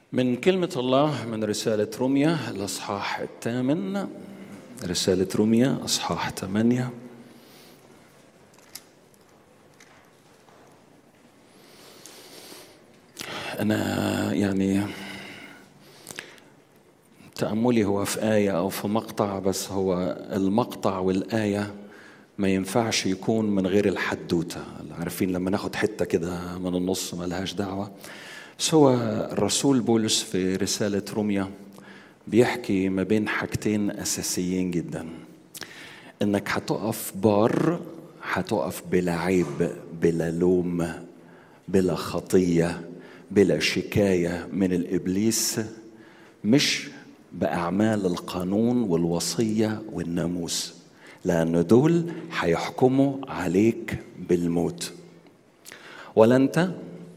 من كلمة الله من رسالة روميا الأصحاح الثامن رسالة روميا أصحاح ثمانية أنا يعني تأملي هو في آية أو في مقطع بس هو المقطع والآية ما ينفعش يكون من غير الحدوتة عارفين لما ناخد حتة كده من النص ما لهاش دعوة بس هو الرسول بولس في رسالة روميا بيحكي ما بين حاجتين أساسيين جدا إنك هتقف بار هتقف بلا عيب بلا لوم بلا خطية بلا شكاية من الإبليس مش بأعمال القانون والوصية والناموس لأن دول هيحكموا عليك بالموت ولا أنت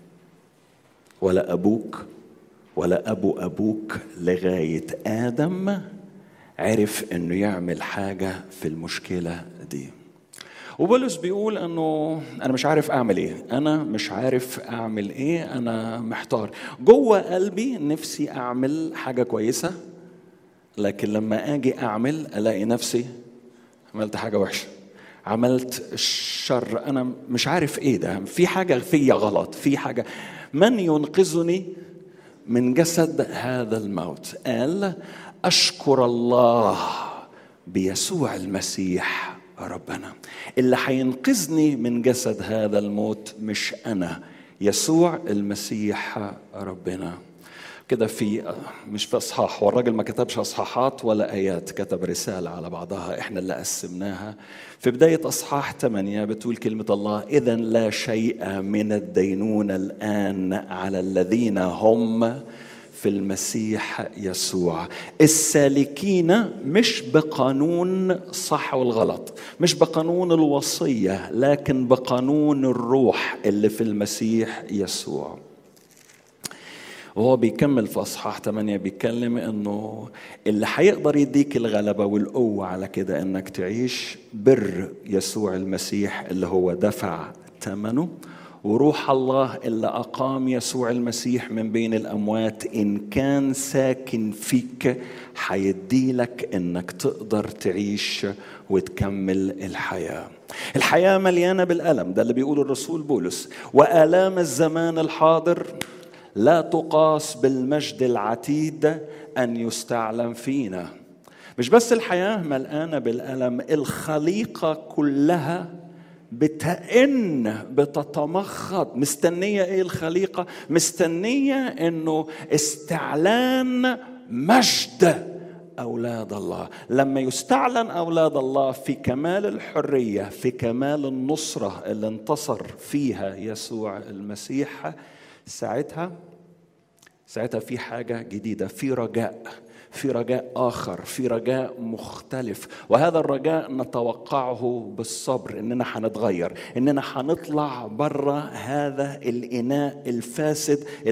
ولا أبوك ولا أبو أبوك لغاية آدم عرف إنه يعمل حاجة في المشكلة دي وبولس بيقول انه انا مش عارف اعمل ايه انا مش عارف اعمل ايه انا محتار جوه قلبي نفسي اعمل حاجه كويسه لكن لما اجي اعمل الاقي نفسي عملت حاجه وحشه عملت الشر انا مش عارف ايه ده في حاجه فيا غلط في حاجه من ينقذني من جسد هذا الموت قال اشكر الله بيسوع المسيح ربنا اللي هينقذني من جسد هذا الموت مش انا يسوع المسيح ربنا كده في مش في اصحاح هو الراجل ما كتبش اصحاحات ولا ايات كتب رساله على بعضها احنا اللي قسمناها في بدايه اصحاح 8 بتقول كلمه الله اذا لا شيء من الدينونه الان على الذين هم في المسيح يسوع السالكين مش بقانون صح والغلط مش بقانون الوصيه لكن بقانون الروح اللي في المسيح يسوع وهو بيكمل في اصحاح 8 بيتكلم انه اللي هيقدر يديك الغلبه والقوه على كده انك تعيش بر يسوع المسيح اللي هو دفع ثمنه وروح الله اللي اقام يسوع المسيح من بين الاموات ان كان ساكن فيك هيدي لك انك تقدر تعيش وتكمل الحياه الحياه مليانه بالالم ده اللي بيقوله الرسول بولس والام الزمان الحاضر لا تقاس بالمجد العتيد ان يستعلم فينا مش بس الحياه ملقانه بالالم الخليقه كلها بتئن بتتمخض مستنيه ايه الخليقه مستنيه انه استعلان مجد اولاد الله لما يستعلن اولاد الله في كمال الحريه في كمال النصره اللي انتصر فيها يسوع المسيح ساعتها ساعتها في حاجة جديدة في رجاء في رجاء آخر في رجاء مختلف وهذا الرجاء نتوقعه بالصبر إننا هنتغير إننا هنطلع بره هذا الإناء الفاسد